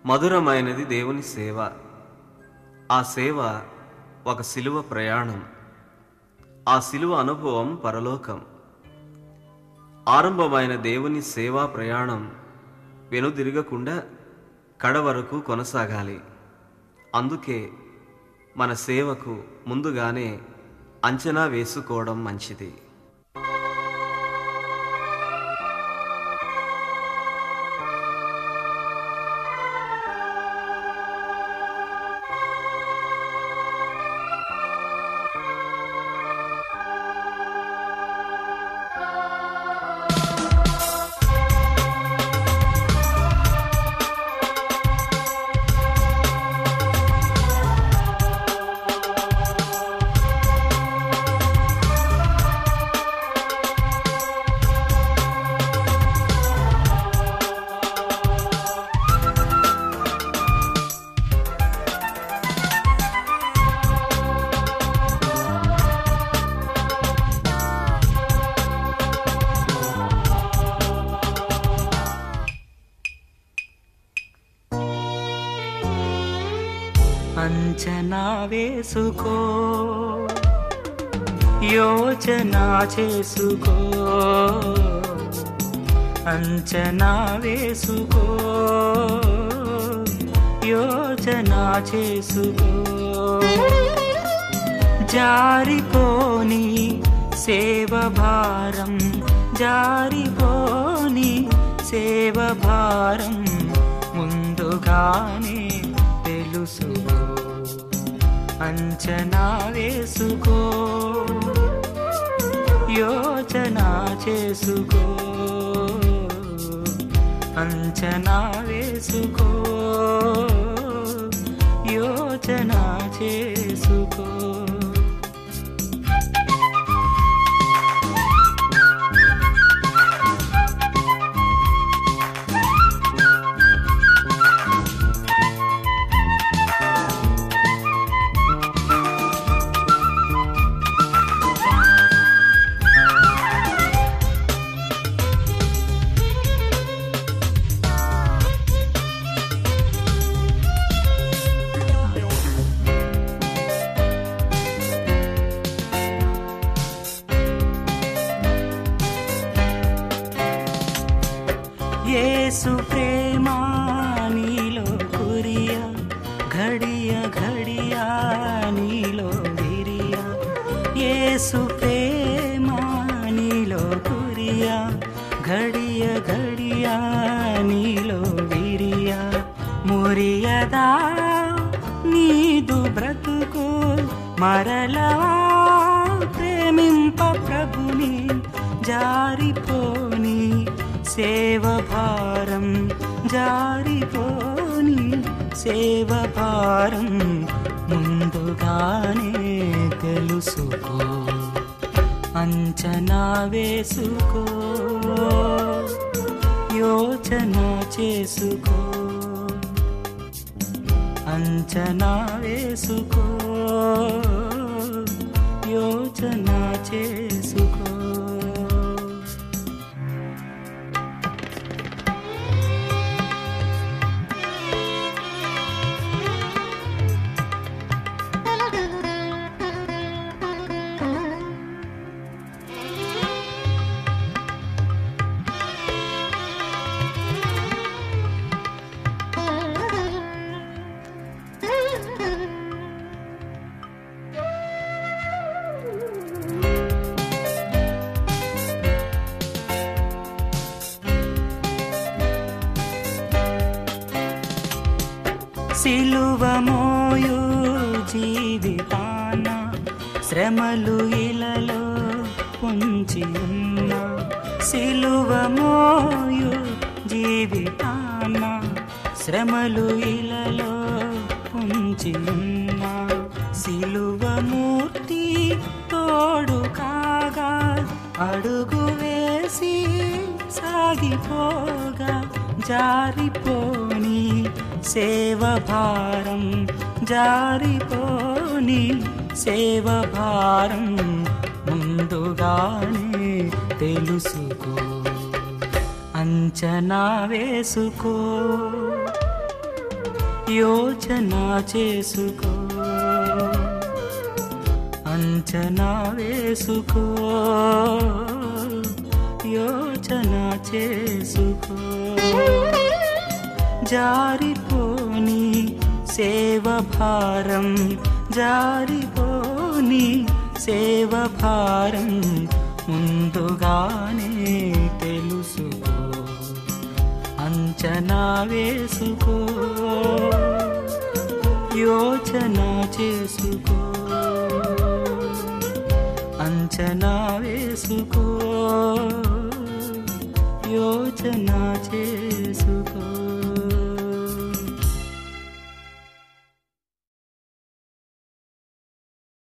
మధురమైనది దేవుని సేవ ఆ సేవ ఒక సిలువ ప్రయాణం ఆ సిలువ అనుభవం పరలోకం ఆరంభమైన దేవుని సేవా ప్రయాణం వెనుదిరగకుండా కడ వరకు కొనసాగాలి అందుకే మన సేవకు ముందుగానే అంచనా వేసుకోవడం మంచిది అంచనా వేసుకో యోచన చేసుకో అంచనా వేసుకో యోచన చేసుకో జారిపోని సేవ భారం జారిపోని సేవ భారం ముందుగానే తెలుసుకో అంచనా వేసుకో యోచన చేసుకో అంచనా వేసుకో యోచన చేసుకో యేసు ప్రేమ నీలో కురియా ఘడియ ఘడియా నీలో విరియా యేసు ప్రేమ నీలో కురియా ఘడియ ఘడియా నీలో విరియా మురియదా నీదు బ్రతుకు మరలా ప్రేమింప ప్రభుని జారిపోని సేవ భారం జారిపోని సేవ భారం ముందుగానే తెలుసుకో అంచనా వేసుకో యోచన చేసుకో అంచనా వేసుకో యోచన చేసుకో సిలువ మోయు జీవితాన శ్రమలు ఇలలో పొంచి ఉన్న సిలువ మోయు జీవితాన శ్రమలు ఇలలో పొంచి ఉన్న సిలువ మూర్తి తోడు కాగా అడుగు వేసి సాగిపోగా జారిపోని సేవ భారం జారిపోని సేవ భారం ముందుగానే తెలుసుకో అంచనా వేసుకో యోచన చేసుకో అంచనా వేసుకో యోచన చేసుకో జారిపోని సేవ భారం జారిపోని సేవ భారం ముందుగానే తెలుసుకో అంచనా వేసుకో యోచన చేసుకో అంచనా వేసుకో యోచన చేసుకో